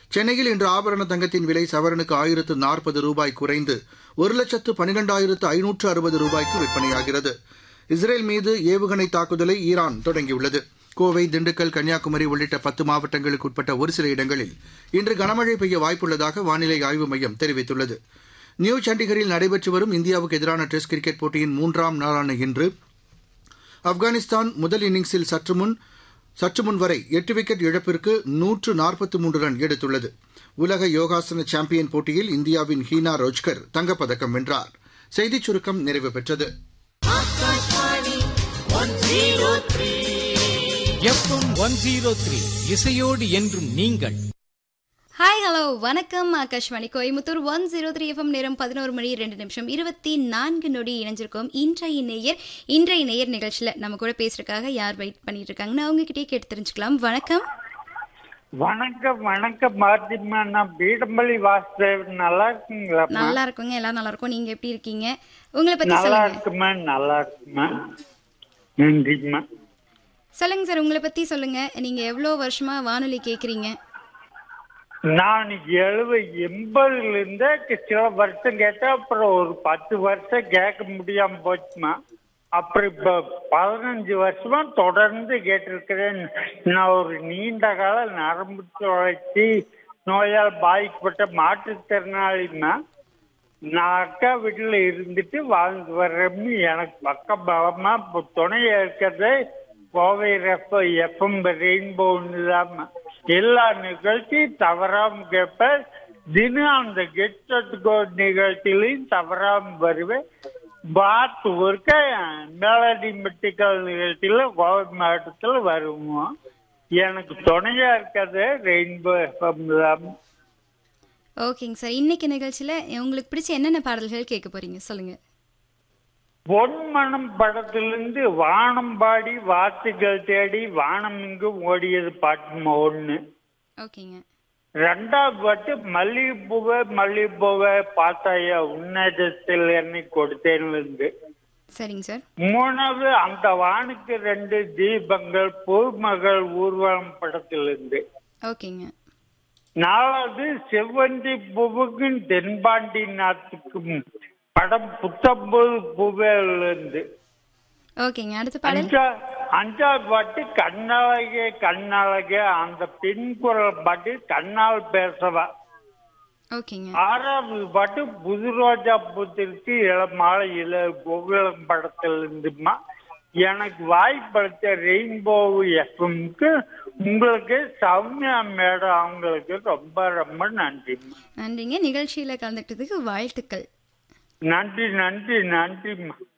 சென்னையில் இன்று ஆபரண தங்கத்தின் விலை சவரனுக்கு ஆயிரத்து நாற்பது ரூபாய் குறைந்து ஒரு லட்சத்து பனிரெண்டாயிரத்து ஐநூற்று அறுபது ரூபாய்க்கு விற்பனையாகிறது இஸ்ரேல் மீது ஏவுகணை தாக்குதலை ஈரான் தொடங்கியுள்ளது கோவை திண்டுக்கல் கன்னியாகுமரி உள்ளிட்ட பத்து மாவட்டங்களுக்கு உட்பட்ட ஒரு சில இடங்களில் இன்று கனமழை பெய்ய வாய்ப்புள்ளதாக வானிலை ஆய்வு மையம் தெரிவித்துள்ளது நியூ சண்டிகரில் நடைபெற்று வரும் இந்தியாவுக்கு எதிரான டெஸ்ட் கிரிக்கெட் போட்டியின் மூன்றாம் நாளான இன்று ஆப்கானிஸ்தான் முதல் இன்னிங்ஸில் சற்று முன் சற்று முன் வரை எட்டு விக்கெட் இழப்பிற்கு நூற்று நாற்பத்தி மூன்று ரன் எடுத்துள்ளது உலக யோகாசன சாம்பியன் போட்டியில் இந்தியாவின் ஹீனா ரோஜ்கர் தங்கப்பதக்கம் வென்றார் செய்திச் சுருக்கம் நிறைவு பெற்றது எஃப்எம் ஒன் ஜீரோ த்ரீ இசையோடு என்றும் நீங்கள் ஹாய் ஹலோ வணக்கம் Akashvani Coimbatore one zero three FM நேரம் பதினோரு மணி ரெண்டு நிமிஷம் இருபத்தி நான்கு நொடி இணைஞ்சிருக்கோம் இன்றைய நேயர் இன்றைய நேயர் நிகழ்ச்சியில் நம்ம கூட பேசுறதுக்காக யார் வெயிட் பண்ணிட்டு இருக்காங்கன்னு அவங்க கிட்டே கேட்டு தெரிஞ்சுக்கலாம் வணக்கம் வணக்கம் வணக்கம் மார்த்திமா நான் பீடம்பள்ளி வாசுதேவன் நல்லா இருக்குங்களா நல்லா இருக்குங்க எல்லாரும் நல்லா இருக்கும் நீங்க எப்படி இருக்கீங்க உங்களை பத்தி நல்லா சொல்லுங்க இருக்குமா நல்லா இருக்குமா நன்றிம்மா சொல்லுங்க சார் உங்களை பத்தி சொல்லுங்க நீங்க எவ்வளவு வருஷமா வானொலி கேக்குறீங்க நான் எழுபது எண்பதுல இருந்தே சில வருஷம் கேட்டேன் அப்புறம் ஒரு பத்து வருஷம் கேட்க முடியாம போச்சுமா அப்புறம் இப்ப பதினஞ்சு வருஷமா தொடர்ந்து கேட்டிருக்கிறேன் நான் ஒரு நீண்ட கால நரம்பு சுழற்சி நோயால் பாதிக்கப்பட்ட மாற்றுத்திறனாளிமா நான் அக்கா வீட்டுல இருந்துட்டு வாழ்ந்து வர்றேன்னு எனக்கு பக்க பலமா இப்போ துணையா இருக்கிறது கோவை ரெப்ப எஃப்எம் ரெயின்போன்னு தான் எல்லா நிகழ்ச்சியும் தவறாம கேட்பேன் தினம் அந்த கெட் கோ நிகழ்ச்சியிலையும் தவறாம வருவேன் பாத் ஒருக்க மேலடி மெட்டிக்கல் நிகழ்ச்சியில கோவை மாவட்டத்தில் வருவோம் எனக்கு துணையா இருக்கிறது ரெயின்போ எஃப்எம் தான் ஓகேங்க சார் இன்னைக்கு நிகழ்ச்சியில உங்களுக்கு பிடிச்ச என்னென்ன பாடல்கள் கேட்க போறீங்க சொல்லுங்க பொன்மனம் படத்திலிருந்து வானம் பாடி வார்த்தைகள் தேடி வானம் இங்கும் ஓடியது பாட்டுமா ஒண்ணு ஓகேங்க ரெண்டாவது பாட்டு மல்லிகைப்பூவை மல்லிகைப்பூவை பார்த்தாயா உன்னதத்தில் என்னை கொடுத்தேன்லேருந்து சரிங்க சார் மூணாவது அந்த வானுக்கு ரெண்டு தீபங்கள் பூமகள் ஊர்வலம் படத்திலிருந்து ஓகேங்க நாலாவது செவ்வந்தி பூவுக்கும் தென்பாண்டி நாத்துக்கும் படம் புத்தம்போது பூவேலிருந்து ஓகேங்க அடுத்த பாடல் அஞ்சா அஞ்சாவது பாட்டு கண்ணழகே கண்ணழகே அந்த பெண் குரல் பாட்டு கண்ணால் பேசவா ஓகேங்க ஆறாவது பாட்டு புது ரோஜா பூத்திருக்கு இளமாலை இள கோகுலம் படத்துல இருந்துமா எனக்கு வாய்ப்படுத்த ரெயின்போ எஃப்எம்க்கு உங்களுக்கு சௌமியா மேடம் அவங்களுக்கு ரொம்ப ரொம்ப நன்றிம்மா நன்றிங்க நிகழ்ச்சியில கலந்துக்கிட்டதுக்கு வாழ்த்துக்கள் நன்றி நன்றி நன்றிம்மா